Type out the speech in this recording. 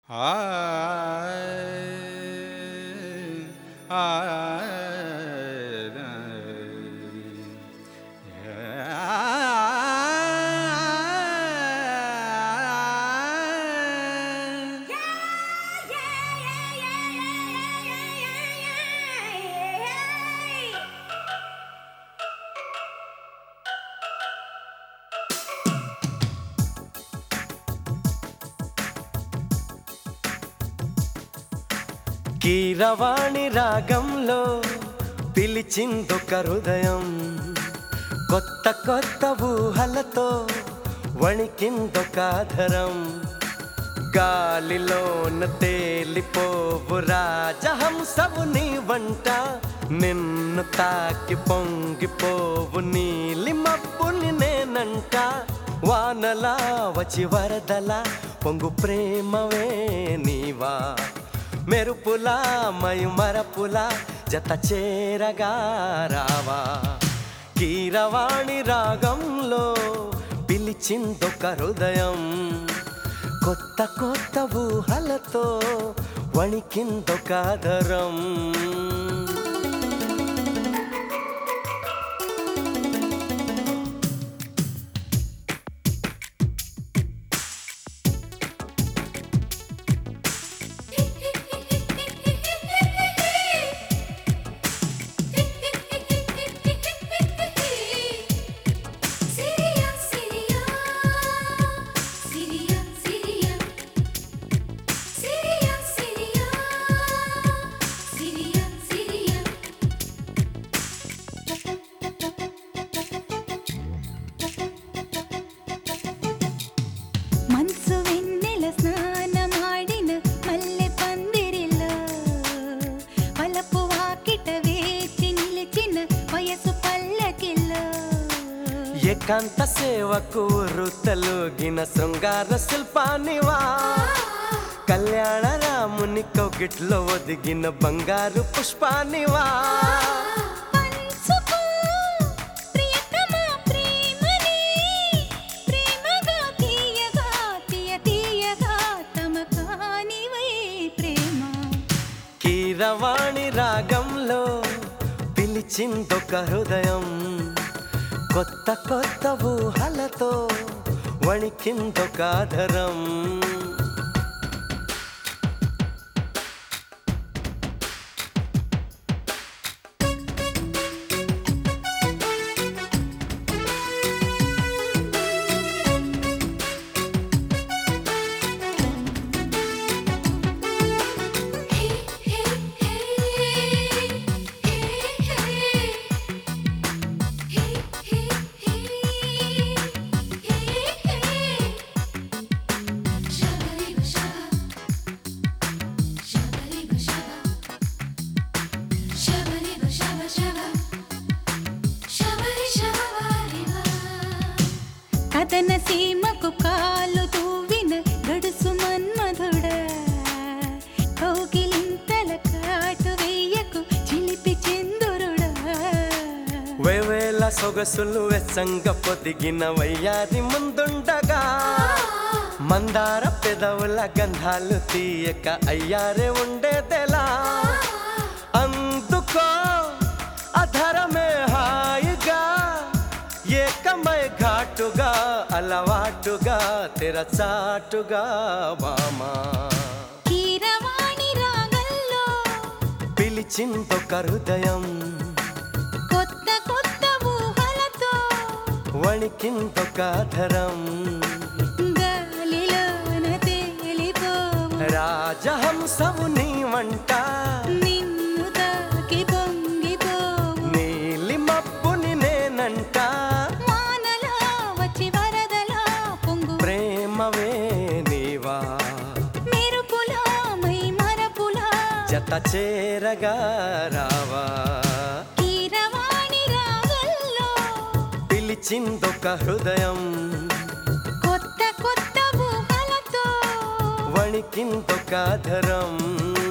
కీరవాణి రాగంలో పిలిచిందొక హృదయం కొత్త కొత్త ఊహలతో వణికిందొక ఆధరం గాలిలోన తేలిపోవు రాజహంసవు నీ వంట నిన్ను తాకి పొంగిపోవు నీలి మబ్బుని నేనంట వానలా వచ్చి వరదలా పొంగు ప్రేమవే నీవా మెరుపులా మయుమరపులా జత చేరగా రావా కీరవాణి రాగంలో పిలిచిందొక హృదయం కొత్త కొత్త ఊహలతో వణికిందొక ఆదరం సిరియా సిరియా సిరియా సిరియా సిరియా సిరియా సిరియా సిరియా ಮನ್ಸು ವೆನ್ನೆಲ ಸ್ನಾನ ಮಾಡಿನ ಮಲ್ಲೆ ಪಂದಿರಿಲ್ಲ ಹೊಲಪು ವಾಕಿಟ ವೇచి నిలిచిన వయసు పల్లకిల్ల ఏకాంత సేవకు రుతలుగిన శృంగార శిల్పానివా కళ్యాణ రాముని కౌగిట్లో ఒదిగిన బంగారు పుష్పానివా పంచుకో ప్రియతమా ప్రేమని ప్రేమగా తీయగా తీయ తీయగా తమకానివై ప్రేమ కీరవాణి రాగంలో పిలిచిందొక హృదయం కొత్త కొత్త ఊహలతో వణికిందొక ఆధరం కథన సీమకు కాలు తూవిన గడుసు మన్మధుడ కౌగిలింతల కాటు వెయ్యకు చిలిపి చందురుడా వేవేల సొగసులు వెచ్చంగ పొదిగిన వయ్యాది ముందుండగా మందార పెదవుల గంధాలు తీయక అయ్యారే ఉండేదెలా అందుకో అధరమే హాయిగా ఏకమై ఘాటుగా అలవాటుగా తెరచాటుగా వామా కీరవాణి రాగంలో పిలిచిందొక హృదయం కొత్త కొత్త ఊహలతో వణికిందొక ధరం గాలిలోన తేలిపోవు రాజహంసము నీ వంట నిన్ను తాకి పొంగిపోవు నీలి మబ్బుని నేనంట వానలా వచ్చి వరదలా పొంగు ప్రేమవే నీవా మెరుపులా మై మరపులా జత చేరగా రావా కీరవాణి రాగంలో పిలిచిందొక హృదయం కొత్త కొత్త ఊహలతో వణికిందొక ధరం